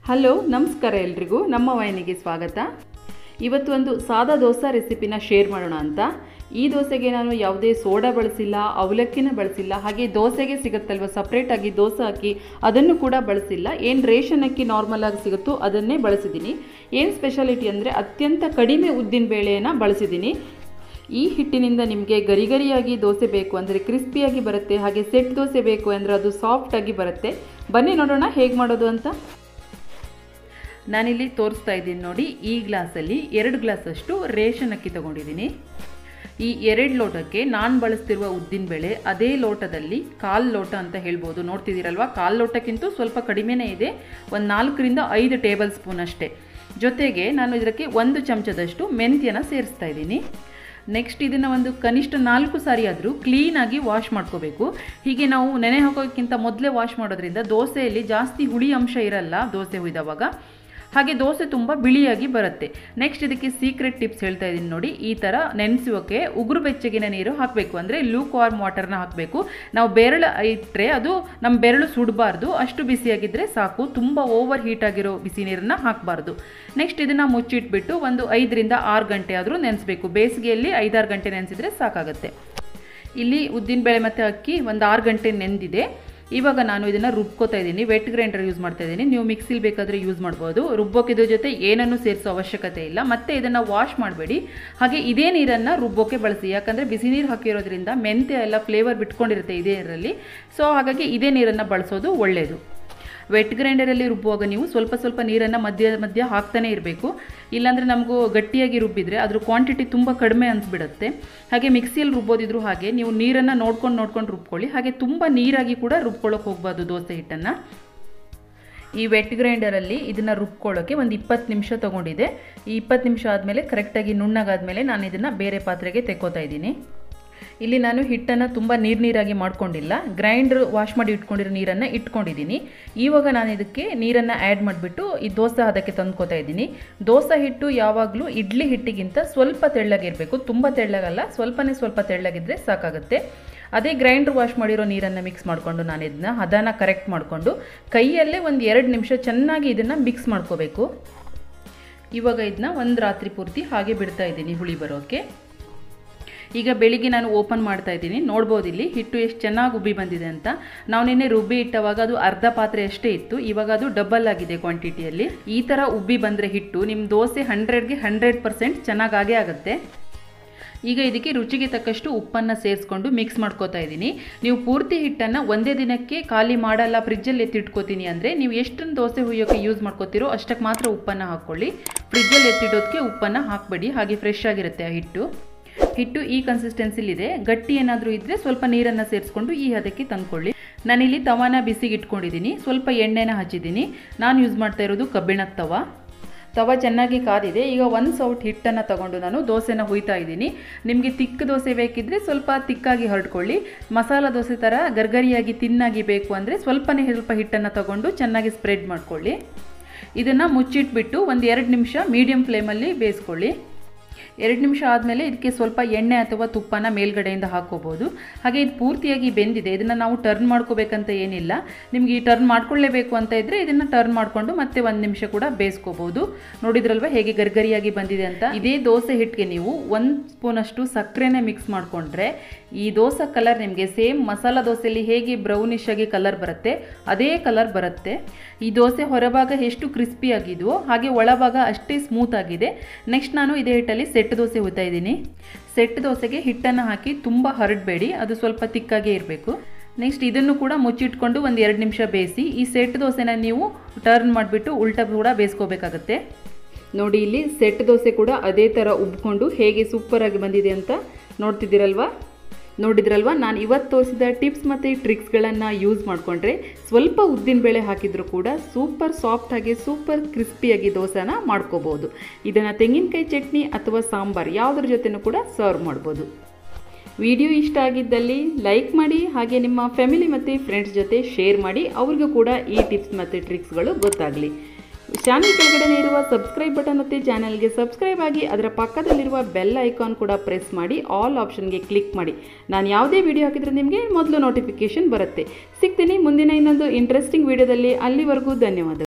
hello ನಮಸ್ಕಾರ ಎಲ್ರಿಗೂ ನಮ್ಮ ವಾಹಿನಿಗೆ ಸ್ವಾಗತ ಇವತ್ತು ಒಂದು ಸಾದಾ ದೋಸೆ ರೆಸಿಪಿನ ಶೇರ್ ಮಾಡೋಣ ಅಂತ ಈ ದೋಸೆಗೆ ನಾನು ಯಾವುದೇ ಸೋಡಾ ಬಳಸಿಲ್ಲ ಅವಲಕ್ಕಿನ ಬಳಸಿಲ್ಲ ಹಾಗೆ ದೋಸೆಗೆ ಸಿಗುತ್ತಲ್ವ ಸಪ್ರೇಟಾಗಿ ದೋಸೆ ಹಾಕಿ ಅದನ್ನು ಕೂಡ ಬಳಸಿಲ್ಲ ಏನು ರೇಷನ್ ಅಕ್ಕಿ ನಾರ್ಮಲ್ ಆಗಿ ಸಿಗುತ್ತೋ ಅದನ್ನೇ ಬಳಸಿದ್ದೀನಿ ಏನು ಸ್ಪೆಷಾಲಿಟಿ ಅಂದರೆ ಅತ್ಯಂತ ಕಡಿಮೆ ಉದ್ದಿನ ಬೇಳೆಯನ್ನು ಬಳಸಿದ್ದೀನಿ ಈ ಹಿಟ್ಟಿನಿಂದ ನಿಮಗೆ ಗರಿ ಗರಿಯಾಗಿ ದೋಸೆ ಬೇಕು ಅಂದರೆ ಕ್ರಿಸ್ಪಿಯಾಗಿ ಬರುತ್ತೆ ಹಾಗೆ ಸೆಟ್ ದೋಸೆ ಬೇಕು ಅಂದರೆ ಅದು ಸಾಫ್ಟಾಗಿ ಬರುತ್ತೆ ಬನ್ನಿ ನೋಡೋಣ ಹೇಗೆ ಮಾಡೋದು ಅಂತ ನಾನಿಲ್ಲಿ ತೋರಿಸ್ತಾ ಇದ್ದೀನಿ ನೋಡಿ ಈ ಗ್ಲಾಸಲ್ಲಿ ಎರಡು ಗ್ಲಾಸಷ್ಟು ರೇಷನ್ ಅಕ್ಕಿ ತೊಗೊಂಡಿದ್ದೀನಿ ಈ ಎರಡು ಲೋಟಕ್ಕೆ ನಾನು ಬಳಸ್ತಿರುವ ಉದ್ದಿನಬೇಳೆ ಅದೇ ಲೋಟದಲ್ಲಿ ಕಾಲು ಲೋಟ ಅಂತ ಹೇಳ್ಬೋದು ನೋಡ್ತಿದ್ದೀರಲ್ವ ಕಾಲು ಲೋಟಕ್ಕಿಂತ ಸ್ವಲ್ಪ ಕಡಿಮೆನೇ ಇದೆ ಒಂದು ನಾಲ್ಕರಿಂದ ಐದು ಟೇಬಲ್ ಸ್ಪೂನ್ ಅಷ್ಟೇ ಜೊತೆಗೆ ನಾನು ಇದಕ್ಕೆ ಒಂದು ಚಮಚದಷ್ಟು ಮೆಂತ್ಯನ ಸೇರಿಸ್ತಾ ಇದ್ದೀನಿ ನೆಕ್ಸ್ಟ್ ಇದನ್ನು ಒಂದು ಕನಿಷ್ಠ ನಾಲ್ಕು ಸಾರಿ ಆದರೂ ಕ್ಲೀನಾಗಿ ವಾಶ್ ಮಾಡ್ಕೋಬೇಕು ಹೀಗೆ ನಾವು ನೆನೆ ಹಾಕೋಕ್ಕಿಂತ ಮೊದಲೇ ವಾಶ್ ಮಾಡೋದ್ರಿಂದ ದೋಸೆಯಲ್ಲಿ ಜಾಸ್ತಿ ಹುಳಿ ಅಂಶ ಇರಲ್ಲ ದೋಸೆ ಹುಯ್ದವಾಗ ಹಾಗೆ ದೋಸೆ ತುಂಬ ಬಿಳಿಯಾಗಿ ಬರುತ್ತೆ ನೆಕ್ಸ್ಟ್ ಇದಕ್ಕೆ ಸೀಕ್ರೆಟ್ ಟಿಪ್ಸ್ ಹೇಳ್ತಾ ಇದ್ದೀನಿ ನೋಡಿ ಈ ಥರ ನೆನೆಸೋಕ್ಕೆ ಉಗುರು ಬೆಚ್ಚಗಿನ ನೀರು ಹಾಕಬೇಕು ಅಂದರೆ ಲೂಕ್ ವಾರ್ಮ್ ವಾಟರ್ನ ಹಾಕಬೇಕು ನಾವು ಬೆರಳು ಇಟ್ಟರೆ ಅದು ನಮ್ಮ ಬೆರಳು ಸುಡಬಾರ್ದು ಅಷ್ಟು ಬಿಸಿಯಾಗಿದ್ದರೆ ಸಾಕು ತುಂಬ ಓವರ್ ಹೀಟ್ ಆಗಿರೋ ಬಿಸಿ ನೀರನ್ನು ಹಾಕಬಾರ್ದು ನೆಕ್ಸ್ಟ್ ಇದನ್ನು ಮುಚ್ಚಿಟ್ಬಿಟ್ಟು ಒಂದು ಐದರಿಂದ ಆರು ಗಂಟೆ ಆದರೂ ನೆನೆಸಬೇಕು ಬೇಸಿಗೆಯಲ್ಲಿ ಐದಾರು ಗಂಟೆ ನೆನೆಸಿದ್ರೆ ಸಾಕಾಗುತ್ತೆ ಇಲ್ಲಿ ಉದ್ದಿನಬೇಳೆ ಮತ್ತು ಅಕ್ಕಿ ಒಂದು ಆರು ಗಂಟೆ ನೆಂದಿದೆ ಇವಾಗ ನಾನು ಇದನ್ನು ರುಬ್ಕೋತಾ ಇದ್ದೀನಿ ವೆಟ್ ಗ್ರೈಂಡರ್ ಯೂಸ್ ಮಾಡ್ತಾ ಇದ್ದೀನಿ ನೀವು ಮಿಕ್ಸಿಲಿ ಬೇಕಾದರೆ ಯೂಸ್ ಮಾಡ್ಬೋದು ರುಬ್ಬೋಕೆ ಜೊತೆ ಏನನ್ನು ಸೇರಿಸೋ ಅವಶ್ಯಕತೆ ಇಲ್ಲ ಮತ್ತು ಇದನ್ನು ವಾಶ್ ಮಾಡಬೇಡಿ ಹಾಗೆ ಇದೇ ನೀರನ್ನು ರುಬ್ಬೋಕೆ ಬಳಸಿ ಯಾಕಂದರೆ ಬಿಸಿ ನೀರು ಹಾಕಿರೋದ್ರಿಂದ ಮೆಂತ್ಯ ಎಲ್ಲ ಫ್ಲೇವರ್ ಬಿಟ್ಕೊಂಡಿರುತ್ತೆ ಇದೇ ನೀರಲ್ಲಿ ಸೊ ಹಾಗಾಗಿ ಇದೇ ನೀರನ್ನು ಬಳಸೋದು ಒಳ್ಳೆಯದು ವೆಟ್ ಗ್ರೈಂಡರಲ್ಲಿ ರುಬ್ಬುವಾಗ ನೀವು ಸ್ವಲ್ಪ ಸ್ವಲ್ಪ ನೀರನ್ನು ಮಧ್ಯ ಮಧ್ಯ ಹಾಕ್ತಾನೆ ಇರಬೇಕು ಇಲ್ಲಾಂದರೆ ನಮಗೂ ಗಟ್ಟಿಯಾಗಿ ರುಬ್ಬಿದರೆ ಅದ್ರ ಕ್ವಾಂಟಿಟಿ ತುಂಬ ಕಡಿಮೆ ಅನಿಸ್ಬಿಡುತ್ತೆ ಹಾಗೆ ಮಿಕ್ಸಿಯಲ್ಲಿ ರುಬ್ಬೋದಿದ್ರು ಹಾಗೆ ನೀವು ನೀರನ್ನು ನೋಡ್ಕೊಂಡು ನೋಡ್ಕೊಂಡು ರುಬ್ಕೊಳ್ಳಿ ಹಾಗೆ ತುಂಬ ನೀರಾಗಿ ಕೂಡ ರುಬ್ಕೊಳ್ಳೋಕೆ ಹೋಗ್ಬಾರ್ದು ದೋಸೆ ಹಿಟ್ಟನ್ನು ಈ ವೆಟ್ ಗ್ರೈಂಡರಲ್ಲಿ ಇದನ್ನು ರುಬ್ಕೊಳ್ಳೋಕ್ಕೆ ಒಂದು ಇಪ್ಪತ್ತು ನಿಮಿಷ ತೊಗೊಂಡಿದೆ ಈ ಇಪ್ಪತ್ತು ನಿಮಿಷ ಆದಮೇಲೆ ಕರೆಕ್ಟಾಗಿ ನುಣ್ಣಗಾದ್ಮೇಲೆ ನಾನು ಇದನ್ನು ಬೇರೆ ಪಾತ್ರೆಗೆ ತೆಕ್ಕೋತಾ ಇದ್ದೀನಿ ಇಲ್ಲಿ ನಾನು ಹಿಟ್ಟನ್ನು ತುಂಬ ನೀರು ನೀರಾಗಿ ಮಾಡ್ಕೊಂಡಿಲ್ಲ ಗ್ರೈಂಡ್ರ್ ವಾಶ್ ಮಾಡಿ ಇಟ್ಕೊಂಡಿರೋ ನೀರನ್ನು ಇಟ್ಕೊಂಡಿದ್ದೀನಿ ಇವಾಗ ನಾನು ಇದಕ್ಕೆ ನೀರನ್ನು ಆ್ಯಡ್ ಮಾಡಿಬಿಟ್ಟು ಈ ದೋಸೆ ಅದಕ್ಕೆ ತಂದ್ಕೋತಾ ಇದ್ದೀನಿ ದೋಸೆ ಹಿಟ್ಟು ಯಾವಾಗಲೂ ಇಡ್ಲಿ ಹಿಟ್ಟಿಗಿಂತ ಸ್ವಲ್ಪ ತೆಳ್ಳಗಿರಬೇಕು ತುಂಬ ತೆಳ್ಳಗಲ್ಲ ಸ್ವಲ್ಪನೇ ಸ್ವಲ್ಪ ತೆಳ್ಳಗಿದ್ರೆ ಸಾಕಾಗುತ್ತೆ ಅದೇ ಗ್ರೈಂಡ್ರ್ ವಾಶ್ ಮಾಡಿರೋ ನೀರನ್ನು ಮಿಕ್ಸ್ ಮಾಡಿಕೊಂಡು ನಾನು ಇದನ್ನ ಹದನ ಕರೆಕ್ಟ್ ಮಾಡಿಕೊಂಡು ಕೈಯಲ್ಲೇ ಒಂದು ಎರಡು ನಿಮಿಷ ಚೆನ್ನಾಗಿ ಇದನ್ನು ಮಿಕ್ಸ್ ಮಾಡ್ಕೋಬೇಕು ಇವಾಗ ಇದನ್ನ ಒಂದು ರಾತ್ರಿ ಪೂರ್ತಿ ಹಾಗೆ ಬಿಡ್ತಾ ಇದ್ದೀನಿ ಹುಳಿ ಬರೋಕ್ಕೆ ಈಗ ಬೆಳಿಗ್ಗೆ ನಾನು ಓಪನ್ ಮಾಡ್ತಾ ಇದ್ದೀನಿ ನೋಡ್ಬೋದು ಇಲ್ಲಿ ಹಿಟ್ಟು ಎಷ್ಟು ಚೆನ್ನಾಗಿ ಉಬ್ಬಿ ಬಂದಿದೆ ಅಂತ ನಾವು ನಿನ್ನೆ ರುಬ್ಬಿ ಇಟ್ಟವಾಗ ಅದು ಅರ್ಧ ಪಾತ್ರೆ ಅಷ್ಟೇ ಇತ್ತು ಇವಾಗ ಅದು ಡಬಲ್ ಆಗಿದೆ ಕ್ವಾಂಟಿಟಿಯಲ್ಲಿ ಈ ಥರ ಉಬ್ಬಿ ಬಂದರೆ ಹಿಟ್ಟು ನಿಮ್ಮ ದೋಸೆ ಹಂಡ್ರೆಡ್ಗೆ ಹಂಡ್ರೆಡ್ ಪರ್ಸೆಂಟ್ ಚೆನ್ನಾಗಾಗೇ ಆಗುತ್ತೆ ಈಗ ಇದಕ್ಕೆ ರುಚಿಗೆ ತಕ್ಕಷ್ಟು ಉಪ್ಪನ್ನು ಸೇರಿಸ್ಕೊಂಡು ಮಿಕ್ಸ್ ಮಾಡ್ಕೋತಾ ಇದ್ದೀನಿ ನೀವು ಪೂರ್ತಿ ಹಿಟ್ಟನ್ನು ಒಂದೇ ದಿನಕ್ಕೆ ಖಾಲಿ ಮಾಡಲ್ಲ ಫ್ರಿಜ್ಜಲ್ಲಿ ಎತ್ತಿಟ್ಕೋತೀನಿ ಅಂದರೆ ನೀವು ಎಷ್ಟನ್ನು ದೋಸೆ ಹುಯ್ಯೋಕ್ಕೆ ಯೂಸ್ ಮಾಡ್ಕೋತೀರೋ ಅಷ್ಟಕ್ಕೆ ಮಾತ್ರ ಉಪ್ಪನ್ನು ಹಾಕ್ಕೊಳ್ಳಿ ಫ್ರಿಜ್ಜಲ್ಲಿ ಎತ್ತಿಡೋದಕ್ಕೆ ಉಪ್ಪನ್ನು ಹಾಕಬೇಡಿ ಹಾಗೆ ಫ್ರೆಶ್ ಆಗಿರುತ್ತೆ ಆ ಹಿಟ್ಟು ಹಿಟ್ಟು ಈ ಕನ್ಸಿಸ್ಟೆನ್ಸಿಲಿದೆ ಗಟ್ಟಿ ಏನಾದರೂ ಇದ್ದರೆ ಸ್ವಲ್ಪ ನೀರನ್ನು ಸೇರಿಸ್ಕೊಂಡು ಈ ಹದಕ್ಕೆ ತಂದ್ಕೊಳ್ಳಿ ನಾನಿಲ್ಲಿ ತವಾನ ಬಿಸಿಗೆ ಇಟ್ಕೊಂಡಿದ್ದೀನಿ ಸ್ವಲ್ಪ ಎಣ್ಣೆನ ಹಚ್ಚಿದ್ದೀನಿ ನಾನು ಯೂಸ್ ಮಾಡ್ತಾ ಇರೋದು ಕಬ್ಬಿಣದ ತವ ತವ ಚೆನ್ನಾಗಿ ಕಾದಿದೆ ಈಗ ಒಂದು ಸೌಟ್ ಹಿಟ್ಟನ್ನು ತಗೊಂಡು ನಾನು ದೋಸೆನ ಹುಯ್ತಾ ಇದ್ದೀನಿ ನಿಮಗೆ ತಿಕ್ಕ ದೋಸೆ ಬೇಕಿದ್ದರೆ ಸ್ವಲ್ಪ ತಿಕ್ಕಾಗಿ ಹರಡ್ಕೊಳ್ಳಿ ಮಸಾಲ ದೋಸೆ ಥರ ಗರ್ಗರಿಯಾಗಿ ತಿನ್ನಾಗಿ ಬೇಕು ಅಂದರೆ ಸ್ವಲ್ಪನೇ ಸ್ವಲ್ಪ ಹಿಟ್ಟನ್ನು ತಗೊಂಡು ಚೆನ್ನಾಗಿ ಸ್ಪ್ರೆಡ್ ಮಾಡ್ಕೊಳ್ಳಿ ಇದನ್ನು ಮುಚ್ಚಿಟ್ಬಿಟ್ಟು ಒಂದು ಎರಡು ನಿಮಿಷ ಮೀಡಿಯಮ್ ಫ್ಲೇಮಲ್ಲಿ ಬೇಯಿಸ್ಕೊಳ್ಳಿ ಎರಡು ನಿಮಿಷ ಆದಮೇಲೆ ಇದಕ್ಕೆ ಸ್ವಲ್ಪ ಎಣ್ಣೆ ಅಥವಾ ತುಪ್ಪನ ಮೇಲ್ಗಡೆಯಿಂದ ಹಾಕ್ಕೋಬೋದು ಹಾಗೆ ಇದು ಪೂರ್ತಿಯಾಗಿ ಬೆಂದಿದೆ ಇದನ್ನು ನಾವು ಟರ್ನ್ ಮಾಡ್ಕೋಬೇಕಂತ ಏನಿಲ್ಲ ನಿಮ್ಗೆ ಈ ಟರ್ನ್ ಮಾಡ್ಕೊಳ್ಳೇಬೇಕು ಅಂತ ಇದ್ದರೆ ಇದನ್ನು ಟರ್ನ್ ಮಾಡಿಕೊಂಡು ಮತ್ತೆ ಒಂದು ನಿಮಿಷ ಕೂಡ ಬೇಯಿಸ್ಕೋಬೋದು ನೋಡಿದ್ರಲ್ವ ಹೇಗೆ ಗರ್ಗರಿಯಾಗಿ ಬಂದಿದೆ ಅಂತ ಇದೇ ದೋಸೆ ಹಿಟ್ಟಿಗೆ ನೀವು ಒಂದು ಸ್ಪೂನಷ್ಟು ಸಕ್ಕರೆನೇ ಮಿಕ್ಸ್ ಮಾಡಿಕೊಂಡ್ರೆ ಈ ದೋಸೆ ಕಲರ್ ನಿಮಗೆ ಸೇಮ್ ಮಸಾಲ ದೋಸೆಯಲ್ಲಿ ಹೇಗೆ ಬ್ರೌನಿಶ್ ಆಗಿ ಕಲರ್ ಬರುತ್ತೆ ಅದೇ ಕಲರ್ ಬರುತ್ತೆ ಈ ದೋಸೆ ಹೊರಭಾಗ ಎಷ್ಟು ಕ್ರಿಸ್ಪಿ ಆಗಿದೆಯೋ ಹಾಗೆ ಒಳಭಾಗ ಅಷ್ಟೇ ಸ್ಮೂತ್ ಆಗಿದೆ ನೆಕ್ಸ್ಟ್ ನಾನು ಇದೇ ಹಿಟ್ಟಲ್ಲಿ ಸೆಟ್ ದೋಸೆ ಹುಯ್ತಾ ಇದ್ದೀನಿ ಸೆಟ್ ದೋಸೆಗೆ ಹಿಟ್ಟನ್ನು ಹಾಕಿ ತುಂಬ ಹರಡಬೇಡಿ ಅದು ಸ್ವಲ್ಪ ತಿಕ್ಕಾಗೇ ಇರಬೇಕು ನೆಕ್ಸ್ಟ್ ಇದನ್ನು ಕೂಡ ಮುಚ್ಚಿಟ್ಕೊಂಡು ಒಂದು ಎರಡು ನಿಮಿಷ ಬೇಯಿಸಿ ಈ ಸೆಟ್ ದೋಸೆನ ನೀವು ಟರ್ನ್ ಮಾಡಿಬಿಟ್ಟು ಉಲ್ಟಾ ಕೂಡ ಬೇಯಿಸ್ಕೋಬೇಕಾಗತ್ತೆ ನೋಡಿ ಇಲ್ಲಿ ಸೆಟ್ ದೋಸೆ ಕೂಡ ಅದೇ ಥರ ಉಬ್ಕೊಂಡು ಹೇಗೆ ಸೂಪರಾಗಿ ಬಂದಿದೆ ಅಂತ ನೋಡ್ತಿದ್ದೀರಲ್ವಾ ನೋಡಿದ್ರಲ್ವ ನಾನು ಇವತ್ತು ತೋರಿಸಿದ ಟಿಪ್ಸ್ ಮತ್ತು ಟ್ರಿಕ್ಸ್ಗಳನ್ನು ಯೂಸ್ ಮಾಡಿಕೊಂಡ್ರೆ ಸ್ವಲ್ಪ ಉದ್ದಿನಬೇಳೆ ಹಾಕಿದರೂ ಕೂಡ ಸೂಪರ್ ಸಾಫ್ಟಾಗಿ ಸೂಪರ್ ಕ್ರಿಸ್ಪಿಯಾಗಿ ದೋಸೆನ ಮಾಡ್ಕೋಬೋದು ಇದನ್ನು ತೆಂಗಿನಕಾಯಿ ಚಟ್ನಿ ಅಥವಾ ಸಾಂಬಾರು ಯಾವುದ್ರ ಜೊತೆನೂ ಕೂಡ ಸರ್ವ್ ಮಾಡ್ಬೋದು ವಿಡಿಯೋ ಇಷ್ಟ ಆಗಿದ್ದಲ್ಲಿ ಲೈಕ್ ಮಾಡಿ ಹಾಗೆ ನಿಮ್ಮ ಫ್ಯಾಮಿಲಿ ಮತ್ತು ಫ್ರೆಂಡ್ಸ್ ಜೊತೆ ಶೇರ್ ಮಾಡಿ ಅವ್ರಿಗೂ ಕೂಡ ಈ ಟಿಪ್ಸ್ ಮತ್ತು ಟ್ರಿಕ್ಸ್ಗಳು ಗೊತ್ತಾಗಲಿ ಚಾನಲ್ ಕೆಳಗಡೆ ಇರುವ ಸಬ್ಸ್ಕ್ರೈಬ್ ಬಟನ್ ಒತ್ತಿ ಚಾನಲ್ಗೆ ಸಬ್ಸ್ಕ್ರೈಬ್ ಆಗಿ ಅದರ ಪಕ್ಕದಲ್ಲಿರುವ ಬೆಲ್ ಐಕಾನ್ ಕೂಡ ಪ್ರೆಸ್ ಮಾಡಿ ಆಲ್ ಆಪ್ಷನ್ಗೆ ಕ್ಲಿಕ್ ಮಾಡಿ ನಾನು ಯಾವುದೇ ವಿಡಿಯೋ ಹಾಕಿದರೆ ನಿಮಗೆ ಮೊದಲು ನೋಟಿಫಿಕೇಷನ್ ಬರುತ್ತೆ ಸಿಗ್ತೀನಿ ಮುಂದಿನ ಇನ್ನೊಂದು ಇಂಟ್ರೆಸ್ಟಿಂಗ್ ವಿಡಿಯೋದಲ್ಲಿ ಅಲ್ಲಿವರೆಗೂ ಧನ್ಯವಾದ